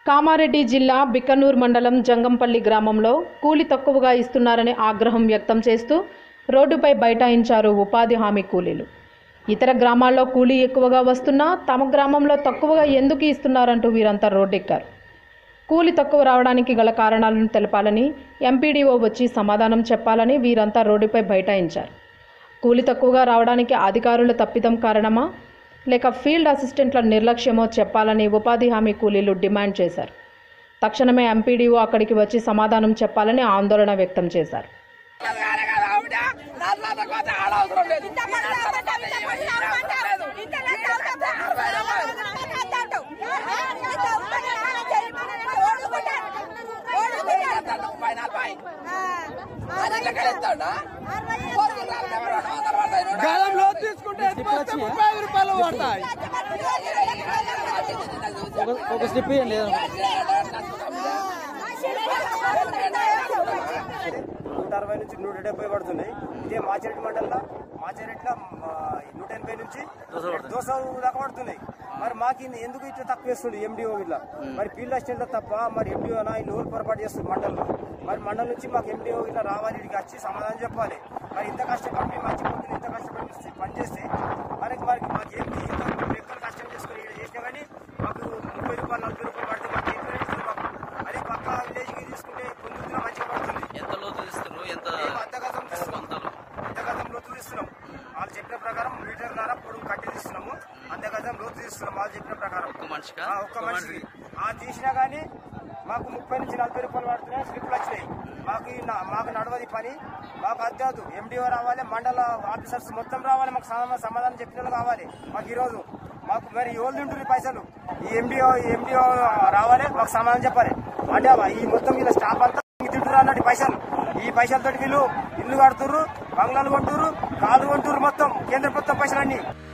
కామారెడ్డి జిల్లా బిక్కనూర్ మండలం జంగంపల్లి గ్రామంలో కూలి తక్కువగా ఇస్తున్నారని ఆగ్రహం వ్యక్తం చేస్తూ రోడ్డుపై బైఠాయించారు ఉపాధి హామీ కూలీలు ఇతర గ్రామాల్లో కూలీ ఎక్కువగా వస్తున్నా తమ గ్రామంలో తక్కువగా ఎందుకు ఇస్తున్నారంటూ వీరంతా రోడ్డెక్కారు కూలి తక్కువ రావడానికి గల కారణాలను తెలపాలని ఎంపీడీఓ వచ్చి సమాధానం చెప్పాలని వీరంతా రోడ్డుపై బైఠాయించారు కూలి తక్కువగా రావడానికి అధికారుల తప్పిదం కారణమా లేక ఫీల్డ్ అసిస్టెంట్ల నిర్లక్ష్యమో చెప్పాలని ఉపాధి హామీ కూలీలు డిమాండ్ చేశారు తక్షణమే ఎంపీడీఓ అక్కడికి వచ్చి సమాధానం చెప్పాలని ఆందోళన వ్యక్తం చేశారు గాలంలో తీసుకుంటే ఎత్తుకొస్తే ముప్పై ఐదు రూపాయలు పడతాయి ఒక స్లిప్ ఇవ్వండి నూట అరవై నుంచి నూట డెబ్బై పడుతున్నాయి ఇదే మాచిరెడ్డి మండలంలో మాచిరెడ్డిలో నూట ఎనభై నుంచి దోశ దాకా పడుతున్నాయి మరి మాకు ఇది ఎందుకు ఇట్లా తక్కువ వేస్తుంది ఎండిఓ ఇట్లా మరి ఫీల్డ్ అసిస్టెంట్ తప్ప మరి ఎండిఓ నా ఇల్లు ఊరు పొరపాటు చేస్తుంది మండలంలో మరి మండలం నుంచి మాకు ఎండిఓ ఇట్లా రావాలి ఇక్కడికి వచ్చి సమాధానం చెప్పాలి మరి ఇంత కష్టపడి మేము వచ్చి పొద్దున్న ఇంత కష్టపడి పని చేస్తే మరి మరి మాకు ఏంటి ఇంత లెక్కలు కష్టం చేసుకుని ఇక్కడ చేసినా కానీ మాకు ముప్పై రూపాయలు నలభై రూపాయలు పడితే మాకు ఏం ప్రయోజనం మాకు అదే పక్క విలేజ్కి తీసుకుంటే పొందుతున్నా మంచిగా పడుతుంది ఎంత లోతు ఇస్తారు ఎంత మేము అంతగతం తీస్తున్నాం కొంతలు అంతగతం లోతు తీస్తున్నాం వాళ్ళు చెప్పిన ప్రకారం మీటర్ ద్వారా పొడుగు కట్టి తీస్తున్నాము అంతగతం లోతు తీస్తున్నాం వాళ్ళు చెప్పిన ప్రకారం ఒక్క మనిషికా ఆ, ఒక్క మనిషికి ఆ తీసినా కానీ మాకు ముప్పై నుంచి నలభై రూపాయలు పడుతున్నాయి స్లిప్లు వచ్చినాయి మాకు ఈ నా- మాకు నడవది పని మాకు అద్దదు ఎండిఓ రావాలి మండల ఆఫీసర్స్ మొత్తం రావాలి మాకు సమా- సమాధానం చెప్పిన వాళ్ళు కావాలి మాకు ఈరోజు మాకు మరి ఎవరు తింటుంది పైసలు ఈ ఎండిఓ ఎండిఓ రావాలి మాకు సమాధానం చెప్పాలి అంటే ఈ మొత్తం వీళ్ళ స్టాఫ్ అంతా తింటున్నారు అన్నట్టు పైసలు ఈ పైసలతో వీళ్ళు ఇల్లు కడుతుర్రు బంగ్లాలు కొంటుర్రు కాలు కొంటుర్రు మొత్తం కేంద్ర ప్రభుత్వం పైసలన్నీ